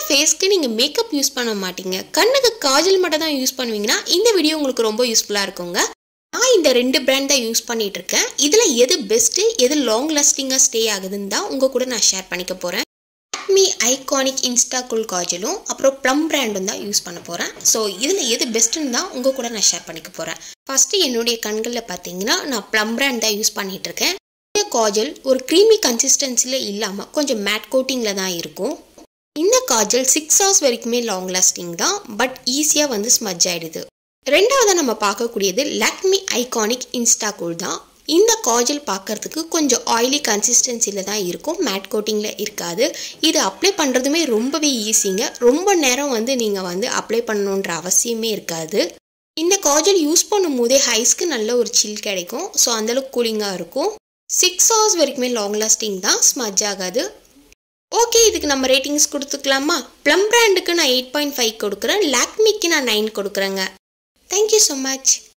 ஃபேஸ்க்கு நீங்கள் makeup use பண்ண மாட்டீங்க கண்ணுக்கு காஜல் மட்டும் தான் யூஸ் பண்ணுவீங்கன்னா இந்த வீடியோ உங்களுக்கு ரொம்ப யூஸ்ஃபுல்லாக இருக்குங்க நான் இந்த ரெண்டு பிராண்ட் தான் யூஸ் பண்ணிட்டு இருக்கேன் இதில் எது பெஸ்ட்டு எது லாங் லாஸ்டிங்காக ஸ்டே ஆகுதுன்னு தான் உங்கள் கூட நான் ஷேர் பண்ணிக்க போகிறேன் மீ ஐகானிக் இன்ஸ்டா கூல் காஜலும் அப்புறம் ப்ளம் பிராண்டும் தான் யூஸ் பண்ண போகிறேன் ஸோ இதில் எது பெஸ்ட்டுன்னு தான் உங்கள் கூட நான் ஷேர் பண்ணிக்க போகிறேன் ஃபஸ்ட்டு என்னுடைய கண்களில் பார்த்தீங்கன்னா நான் ப்ளம் பிராண்ட் தான் யூஸ் பண்ணிட்டு இருக்கேன் இந்த காஜல் ஒரு க்ரீமி கன்சிஸ்டன்சியில் இல்லாமல் கொஞ்சம் மேட் கோட்டிங்கில் தான் இருக்கும் இந்த காஜல் சிக்ஸ் ஹவர்ஸ் வரைக்குமே லாங் லாஸ்டிங் தான் பட் ஈஸியாக வந்து ஸ்மஜ் ஆயிடுது ரெண்டாவதாக நம்ம பார்க்கக்கூடியது லாக்மி ஐகானிக் இன்ஸ்டா கூல் தான் இந்த காஜல் பார்க்கறதுக்கு கொஞ்சம் ஆயிலி கன்சிஸ்டன்சியில் தான் இருக்கும் மேட் கோட்டிங்கில் இருக்காது இது அப்ளை பண்ணுறதுமே ரொம்பவே ஈஸிங்க ரொம்ப நேரம் வந்து நீங்கள் வந்து அப்ளை பண்ணணுன்ற அவசியமே இருக்காது இந்த காஜல் யூஸ் பண்ணும் போதே ஹைஸ்க்கு நல்ல ஒரு சில் கிடைக்கும் ஸோ அந்தளவுக்கு கூலிங்காக இருக்கும் சிக்ஸ் ஹவர்ஸ் வரைக்குமே லாங் லாஸ்டிங் தான் ஸ்மஜ் ஆகாது ஓகே இதுக்கு நம்ம ரேட்டிங்ஸ் கொடுத்துக்கலாமா ப்ளம் பிராண்டுக்கு நான் எயிட் பாயிண்ட் ஃபைவ் கொடுக்குறேன் லாக்மிக்கு நான் நைன் கொடுக்குறேங்க தேங்க்யூ ஸோ மச்